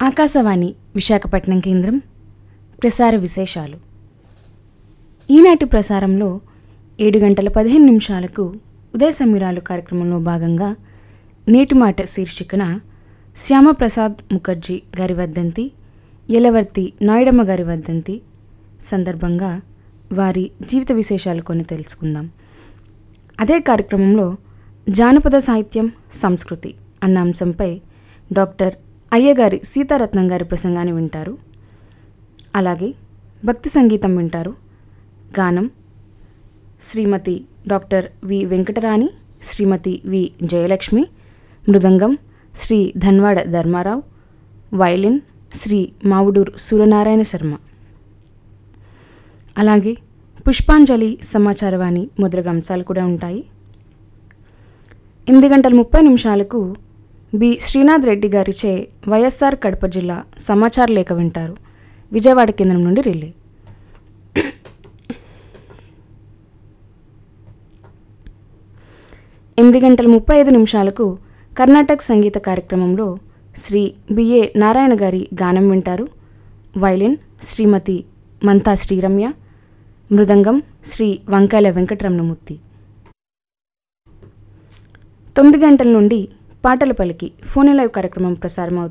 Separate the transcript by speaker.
Speaker 1: ఆకాశవాణి విశాఖపట్నం కేంద్రం ప్రసార విశేషాలు ఈనాటి ప్రసారంలో ఏడు గంటల పదిహేను నిమిషాలకు ఉదయ సమీరాలు కార్యక్రమంలో భాగంగా నేటి మాట శీర్షికన శ్యామప్రసాద్ ముఖర్జీ గారి వర్ధంతి యలవర్తి నాయుడమ్మ గారి వర్ధంతి సందర్భంగా వారి జీవిత విశేషాలు కొన్ని తెలుసుకుందాం అదే కార్యక్రమంలో జానపద సాహిత్యం సంస్కృతి అన్న అంశంపై డాక్టర్ అయ్యగారి సీతారత్నం గారి ప్రసంగాన్ని వింటారు అలాగే భక్తి సంగీతం వింటారు గానం Srimati doctor V Venkatarani Srimati V Jayalakshmi మృదంగం శ్రీ ధన్వాడ ధర్మారావు వైలిన్ శ్రీ మావుడూరు సూర్యనారాయణ శర్మ అలాగే పుష్పాంజలి సమాచారవాణి మొదలగు అంశాలు కూడా ఉంటాయి ఎనిమిది గంటల ముప్పై నిమిషాలకు బి శ్రీనాథ్ రెడ్డి గారిచే వైఎస్ఆర్ కడప జిల్లా సమాచార లేఖ వింటారు విజయవాడ కేంద్రం నుండి రిలే ఎనిమిది గంటల ముప్పై ఐదు నిమిషాలకు కర్ణాటక సంగీత కార్యక్రమంలో శ్రీ బిఏ నారాయణ గారి గానం వింటారు వైలిన్ శ్రీమతి మంతా శ్రీరమ్య మృదంగం శ్రీ వంకాయల వెంకటరమణమూర్తి తొమ్మిది గంటల నుండి పాటల పలికి ఫోన్ లైవ్ కార్యక్రమం ప్రసారం అవుతుంది